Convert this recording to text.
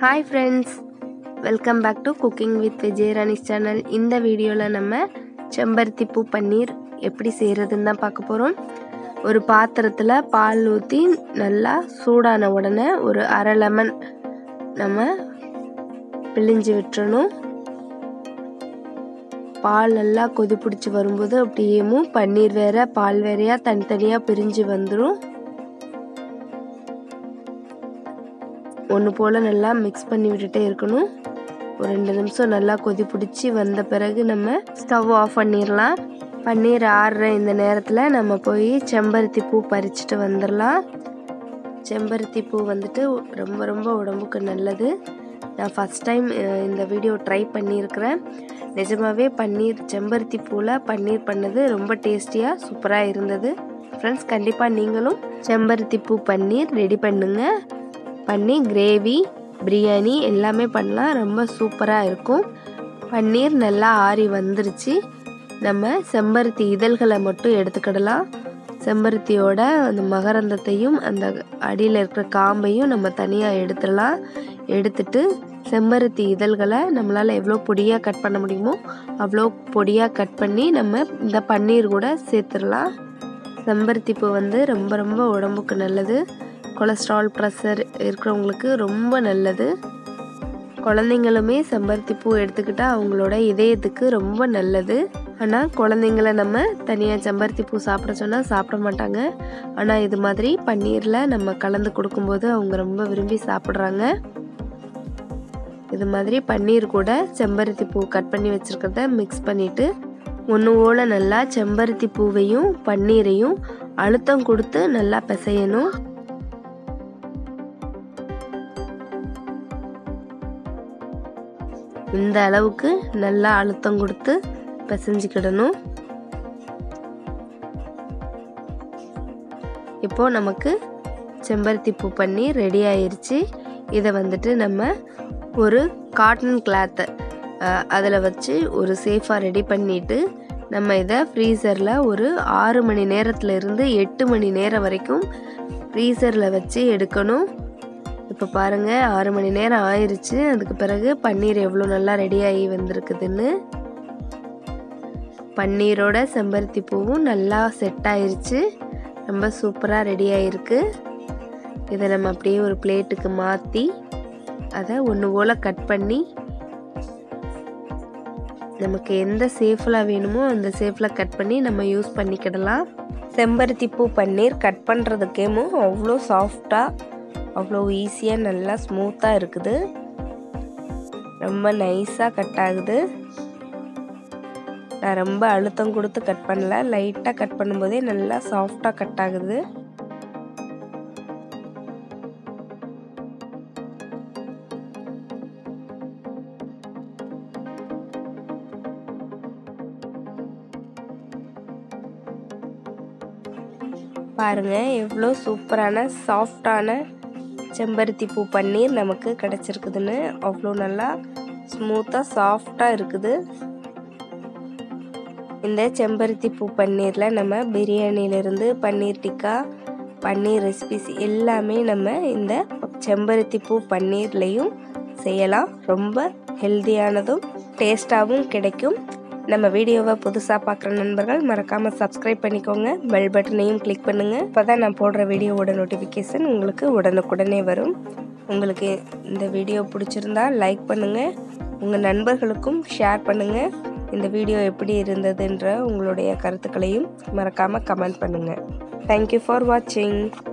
hi friends welcome back to cooking with Vijayarani's channel இந்த வீடியோவில் நம்ம செம்பருத்தி பூ பன்னீர் எப்படி செய்கிறதுன்னு தான் பார்க்க போகிறோம் ஒரு பாத்திரத்தில் பால் ஊற்றி நல்லா சூடான உடனே ஒரு அரை லெமன் நம்ம பிழிஞ்சு விட்டுறணும் பால் நல்லா கொதி பிடிச்சி வரும்போது அப்படியேவும் பன்னீர் வேற பால் வேறையாக தனித்தனியாக பிரிஞ்சு வந்துடும் ஒன்று போல் நல்லா மிக்ஸ் பண்ணி விட்டுட்டே இருக்கணும் ஒரு ரெண்டு நிமிஷம் நல்லா கொதி பிடிச்சி வந்த பிறகு நம்ம ஸ்டவ் ஆஃப் பண்ணிடலாம் பன்னீர் ஆடுற இந்த நேரத்தில் நம்ம போய் செம்பருத்தி பூ பறிச்சுட்டு வந்துடலாம் செம்பருத்தி பூ வந்துட்டு ரொம்ப ரொம்ப உடம்புக்கு நல்லது நான் ஃபஸ்ட் டைம் இந்த வீடியோ ட்ரை பண்ணியிருக்கிறேன் நிஜமாகவே பன்னீர் செம்பருத்தி பூவில் பன்னீர் பண்ணது ரொம்ப டேஸ்டியாக சூப்பராக இருந்தது ஃப்ரெண்ட்ஸ் கண்டிப்பாக நீங்களும் செம்பருத்தி பூ பன்னீர் ரெடி பண்ணுங்கள் பண்ணி கிரேவி பிரியாணி எல்லாமே பண்ணலாம் ரொம்ப சூப்பராக இருக்கும் பன்னீர் நல்லா ஆறி வந்துருச்சு நம்ம செம்பருத்தி இதழ்களை மட்டும் எடுத்துக்கிடலாம் செம்பருத்தியோட அந்த மகரந்தத்தையும் அந்த அடியில் இருக்கிற காம்பையும் நம்ம தனியாக எடுத்துடலாம் எடுத்துட்டு செம்பருத்தி இதழ்களை நம்மளால் எவ்வளோ பொடியாக கட் பண்ண முடியுமோ அவ்வளோ பொடியாக கட் பண்ணி நம்ம இந்த பன்னீர் கூட சேர்த்துடலாம் செம்பருத்தி பூ வந்து ரொம்ப ரொம்ப உடம்புக்கு நல்லது கொலஸ்ட்ரால் ப்ரெஷர் இருக்கிறவங்களுக்கு ரொம்ப நல்லது குழந்தைங்களுமே செம்பருத்தி பூ எடுத்துக்கிட்டால் அவங்களோட இதயத்துக்கு ரொம்ப நல்லது ஆனால் குழந்தைங்கள நம்ம தனியாக செம்பருத்தி பூ சாப்பிட சொன்னால் சாப்பிட மாட்டாங்க ஆனால் இது மாதிரி பன்னீரில் நம்ம கலந்து கொடுக்கும்போது அவங்க ரொம்ப விரும்பி சாப்பிட்றாங்க இது மாதிரி பன்னீர் கூட செம்பருத்தி பூ கட் பண்ணி வச்சுருக்கிறத மிக்ஸ் பண்ணிவிட்டு ஒன்று ஓல நல்லா செம்பருத்தி பூவையும் பன்னீரையும் அழுத்தம் கொடுத்து நல்லா பிசையணும் இந்த அளவுக்கு நல்லா அழுத்தம் கொடுத்து பிசைஞ்சிக்கிடணும் இப்போ நமக்கு செம்பருத்தி பூ பண்ணி ரெடி ஆயிருச்சு இதை வந்துட்டு நம்ம ஒரு காட்டன் கிளாத்தை அதில் வச்சு ஒரு சேஃபாக ரெடி பண்ணிவிட்டு நம்ம இதை ஃப்ரீசரில் ஒரு ஆறு மணி நேரத்தில் இருந்து எட்டு மணி நேரம் வரைக்கும் ஃப்ரீசரில் வச்சு எடுக்கணும் இப்போ பாருங்கள் ஆறு மணி நேரம் ஆயிடுச்சு அதுக்கு பிறகு பன்னீர் எவ்வளோ நல்லா ரெடியாகி வந்திருக்குதுன்னு பன்னீரோட செம்பருத்தி பூவும் நல்லா செட் ஆயிருச்சு ரொம்ப சூப்பராக ரெடி ஆகிருக்கு இதை நம்ம அப்படியே ஒரு பிளேட்டுக்கு மாற்றி அதை ஒன்று போல் கட் பண்ணி நமக்கு எந்த சேஃபில் வேணுமோ அந்த சேஃபில் கட் பண்ணி நம்ம யூஸ் பண்ணிக்கிடலாம் செம்பருத்தி பூ பன்னீர் கட் பண்ணுறதுக்கேமோ அவ்வளோ சாஃப்டாக அவ்வளோ ஈஸியாக நல்லா ஸ்மூத்தாக இருக்குது ரொம்ப நைஸாக கட் ஆகுது நான் ரொம்ப அழுத்தம் கொடுத்து கட் பண்ணல லைட்டாக கட் பண்ணும்போதே நல்லா சாஃப்டாக கட் ஆகுது பாருங்க எவ்வளோ சூப்பரான சாஃப்டான செம்பருத்தி பூ பன்னீர் நமக்கு கிடச்சிருக்குதுன்னு அவ்வளோ நல்லா ஸ்மூத்தாக சாஃப்டாக இருக்குது இந்த செம்பருத்தி பூ பன்னீரில் நம்ம பிரியாணியிலேருந்து பன்னீர் டிக்கா பன்னீர் ரெசிபிஸ் எல்லாமே நம்ம இந்த செம்பருத்தி பூ பன்னீர்லேயும் செய்யலாம் ரொம்ப ஹெல்த்தியானதும் டேஸ்ட்டாகவும் கிடைக்கும் நம்ம வீடியோவை புதுசாக பார்க்குற நண்பர்கள் மறக்காமல் சப்ஸ்கிரைப் பண்ணிக்கோங்க பெல் பட்டனையும் கிளிக் பண்ணுங்கள் இப்போ தான் நான் போடுற வீடியோவோட நோட்டிஃபிகேஷன் உங்களுக்கு உடனுக்குடனே வரும் உங்களுக்கு இந்த வீடியோ பிடிச்சிருந்தா லைக் பண்ணுங்கள் உங்கள் நண்பர்களுக்கும் ஷேர் பண்ணுங்கள் இந்த வீடியோ எப்படி இருந்ததுன்ற உங்களுடைய கருத்துக்களையும் மறக்காமல் கமெண்ட் பண்ணுங்கள் தேங்க்யூ ஃபார் வாட்சிங்